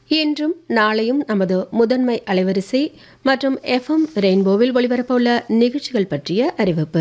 இன்றும் நாளையும் நமது முதன்மை அலைவரிசை மற்றும் எஃப்எம் ரெயின்போவில் ஒளிபரப்பவுள்ள நிகழ்ச்சிகள் பற்றிய அறிவிப்பு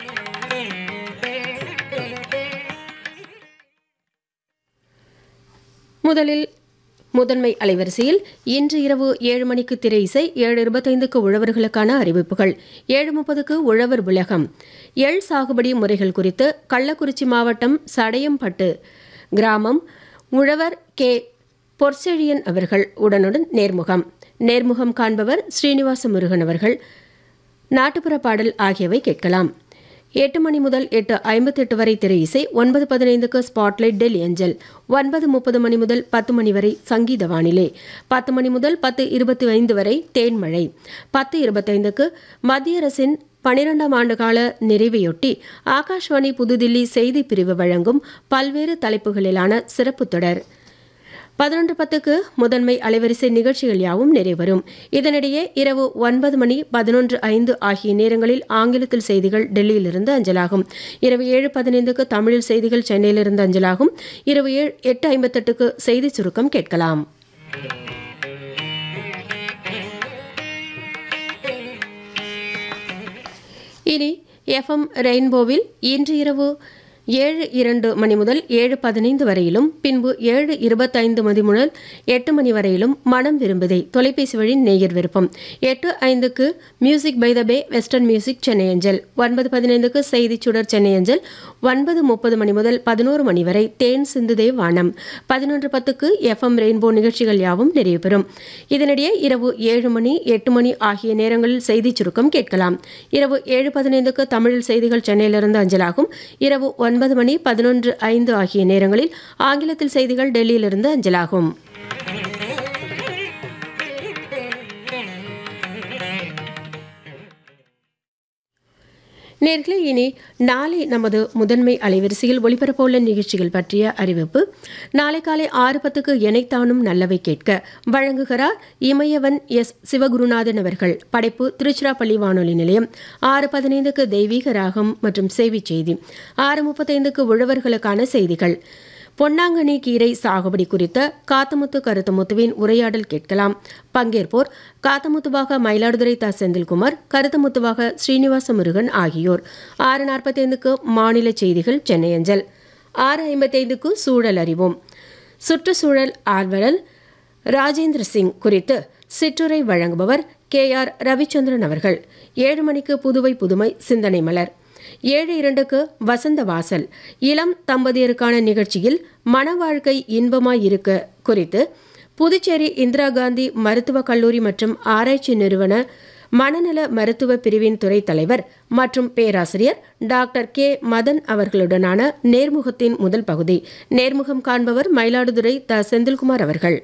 முதலில் முதன்மை அலைவரிசையில் இன்று இரவு ஏழு மணிக்கு திரை இசை ஏழு இருபத்தைந்துக்கு உழவர்களுக்கான அறிவிப்புகள் ஏழு முப்பதுக்கு உழவர் உலகம் எள் சாகுபடி முறைகள் குறித்து கள்ளக்குறிச்சி மாவட்டம் சடையம்பட்டு கிராமம் உழவர் கே பொற்செழியன் அவர்கள் உடனுடன் நேர்முகம் நேர்முகம் காண்பவர் ஸ்ரீனிவாச முருகன் அவர்கள் நாட்டுப்புற பாடல் ஆகியவை கேட்கலாம் எட்டு மணி முதல் எட்டு ஐம்பத்தெட்டு வரை திரை இசை ஒன்பது பதினைந்துக்கு ஸ்பாட்லைட் டெல்லி அஞ்சல் ஒன்பது முப்பது மணி முதல் பத்து மணி வரை சங்கீத வானிலை பத்து மணி முதல் பத்து இருபத்தி ஐந்து வரை தேன்மழை பத்து இருபத்தைந்துக்கு மத்திய அரசின் பனிரெண்டாம் ஆண்டு கால நிறைவையொட்டி ஆகாஷ்வாணி புதுதில்லி செய்தி பிரிவு வழங்கும் பல்வேறு தலைப்புகளிலான சிறப்பு தொடர் பதினொன்று பத்துக்கு முதன்மை அலைவரிசை நிகழ்ச்சிகள் யாவும் நிறைவரும் இதனிடையே இரவு ஒன்பது மணி பதினொன்று ஐந்து ஆகிய நேரங்களில் ஆங்கிலத்தில் செய்திகள் டெல்லியிலிருந்து அஞ்சலாகும் இரவு ஏழு பதினைந்துக்கு தமிழில் செய்திகள் சென்னையிலிருந்து அஞ்சலாகும் இரவு ஏழு எட்டு ஐம்பத்தெட்டுக்கு செய்தி சுருக்கம் கேட்கலாம் இனி எஃப்எம் ரெயின்போவில் இன்று இரவு ஏழு இரண்டு மணி முதல் ஏழு பதினைந்து வரையிலும் பின்பு ஏழு இருபத்தைந்து மணி முதல் எட்டு மணி வரையிலும் மனம் விரும்புதை தொலைபேசி வழி நேயர் விருப்பம் எட்டு ஐந்துக்கு music by the bay western music Chennai அஞ்சல் ஒன்பது பதினைந்துக்கு செய்தி சுடர் சென்னை அஞ்சல் ஒன்பது முப்பது மணி முதல் பதினோரு மணி வரை தேன் சிந்துதே வானம் பதினொன்று பத்துக்கு எஃப்எம் ரெயின்போ நிகழ்ச்சிகள் யாவும் நிறைவு பெறும் இதனிடையே இரவு ஏழு மணி எட்டு மணி ஆகிய நேரங்களில் செய்தி சுருக்கம் கேட்கலாம் இரவு ஏழு பதினைந்துக்கு தமிழில் செய்திகள் சென்னையிலிருந்து அஞ்சலாகும் இரவு ஒன்பது மணி பதினொன்று ஐந்து ஆகிய நேரங்களில் ஆங்கிலத்தில் செய்திகள் டெல்லியிலிருந்து அஞ்சலாகும் நேர்களே இனி நாளை நமது முதன்மை அலைவரிசையில் ஒளிபரப்பவுள்ள நிகழ்ச்சிகள் பற்றிய அறிவிப்பு நாளை காலை ஆறு பத்துக்கு எனைத்தானும் நல்லவை கேட்க வழங்குகிறார் இமயவன் எஸ் சிவகுருநாதன் அவர்கள் படைப்பு திருச்சிராப்பள்ளி வானொலி நிலையம் ஆறு பதினைந்துக்கு தெய்வீக ராகம் மற்றும் செய்தி செய்தி ஆறு முப்பத்தைந்துக்கு உழவர்களுக்கான செய்திகள் பொன்னாங்கண்ணி கீரை சாகுபடி குறித்த காத்தமுத்து கருத்தமுத்துவின் உரையாடல் கேட்கலாம் பங்கேற்போர் காத்தமுத்துவாக மயிலாடுதுறை த செந்தில்குமார் கருத்தமுத்துவாக ஸ்ரீனிவாச முருகன் ஆகியோர் ஆறு நாற்பத்தைந்துக்கு மாநில செய்திகள் சென்னை அஞ்சல் ஆறு ஐம்பத்தைந்துக்கு சூழல் அறிவோம் சுற்றுச்சூழல் ஆர்வலர் ராஜேந்திர சிங் குறித்து சிற்றுரை வழங்குபவர் கே ஆர் ரவிச்சந்திரன் அவர்கள் ஏழு மணிக்கு புதுவை புதுமை சிந்தனை மலர் ஏழு இரண்டுக்கு வசந்த வாசல் இளம் தம்பதியருக்கான நிகழ்ச்சியில் மன வாழ்க்கை இன்பமாய் இருக்க குறித்து புதுச்சேரி இந்திரா காந்தி மருத்துவக் கல்லூரி மற்றும் ஆராய்ச்சி நிறுவன மனநல மருத்துவ பிரிவின் துறை தலைவர் மற்றும் பேராசிரியர் டாக்டர் கே மதன் அவர்களுடனான நேர்முகத்தின் முதல் பகுதி நேர்முகம் காண்பவர் மயிலாடுதுறை த செந்தில்குமார் அவர்கள்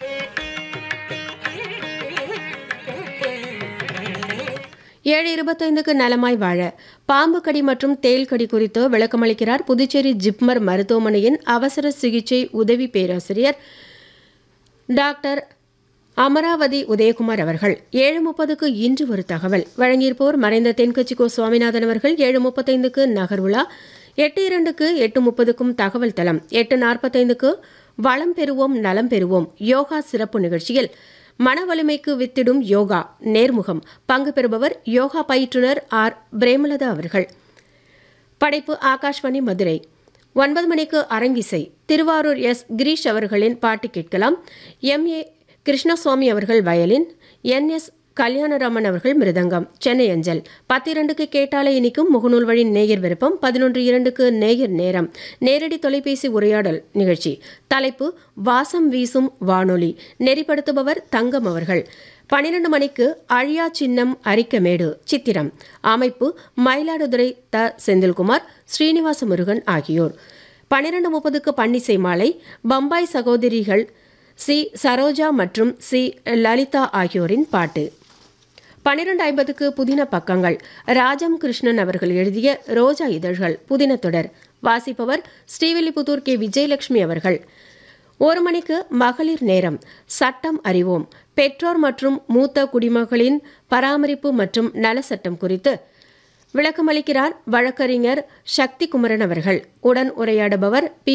ஏழு இருபத்தைந்துக்கு நலமாய் வாழ பாம்பு கடி மற்றும் தேல் கடி குறித்து விளக்கமளிக்கிறார் புதுச்சேரி ஜிப்மர் மருத்துவமனையின் அவசர சிகிச்சை உதவி பேராசிரியர் டாக்டர் அமராவதி உதயகுமார் அவர்கள் ஏழு முப்பதுக்கு இன்று ஒரு தகவல் வழங்கியிருப்போர் மறைந்த தென்கட்சி கோ சுவாமிநாதன் அவர்கள் ஏழு முப்பத்தைந்துக்கு நகர்வுலா எட்டு இரண்டுக்கு எட்டு முப்பதுக்கும் தகவல் தளம் எட்டு நாற்பத்தைந்துக்கு வளம் பெறுவோம் நலம் பெறுவோம் யோகா சிறப்பு நிகழ்ச்சியில் மன வலிமைக்கு வித்திடும் யோகா நேர்முகம் பங்கு பெறுபவர் யோகா பயிற்றுனர் ஆர் பிரேமலதா அவர்கள் படைப்பு ஆகாஷ்வாணி மதுரை ஒன்பது மணிக்கு அரங்கிசை திருவாரூர் எஸ் கிரீஷ் அவர்களின் பாட்டு கேட்கலாம் எம் ஏ கிருஷ்ணசுவாமி அவர்கள் வயலின் என் எஸ் கல்யாணராமன் அவர்கள் மிருதங்கம் சென்னை அஞ்சல் பத்திரண்டுக்கு கேட்டாலே இனிக்கும் முகநூல் வழி நேயர் விருப்பம் பதினொன்று இரண்டுக்கு நேயர் நேரம் நேரடி தொலைபேசி உரையாடல் நிகழ்ச்சி தலைப்பு வாசம் வீசும் வானொலி நெறிப்படுத்துபவர் தங்கம் அவர்கள் பனிரெண்டு மணிக்கு அழியா சின்னம் அரிக்கமேடு சித்திரம் அமைப்பு மயிலாடுதுறை த செந்தில்குமார் ஸ்ரீனிவாச முருகன் ஆகியோர் பனிரெண்டு முப்பதுக்கு பன்னிசை மாலை பம்பாய் சகோதரிகள் சி சரோஜா மற்றும் சி லலிதா ஆகியோரின் பாட்டு பனிரெண்டு ஐம்பதுக்கு புதின பக்கங்கள் ராஜம் கிருஷ்ணன் அவர்கள் எழுதிய ரோஜா இதழ்கள் புதின தொடர் வாசிப்பவர் ஸ்ரீவில்லிபுத்தூர் கே விஜயலட்சுமி அவர்கள் ஒரு மணிக்கு மகளிர் நேரம் சட்டம் அறிவோம் பெற்றோர் மற்றும் மூத்த குடிமகளின் பராமரிப்பு மற்றும் நல சட்டம் குறித்து விளக்கமளிக்கிறார் வழக்கறிஞர் சக்தி குமரன் அவர்கள் உடன் உரையாடுபவர் பி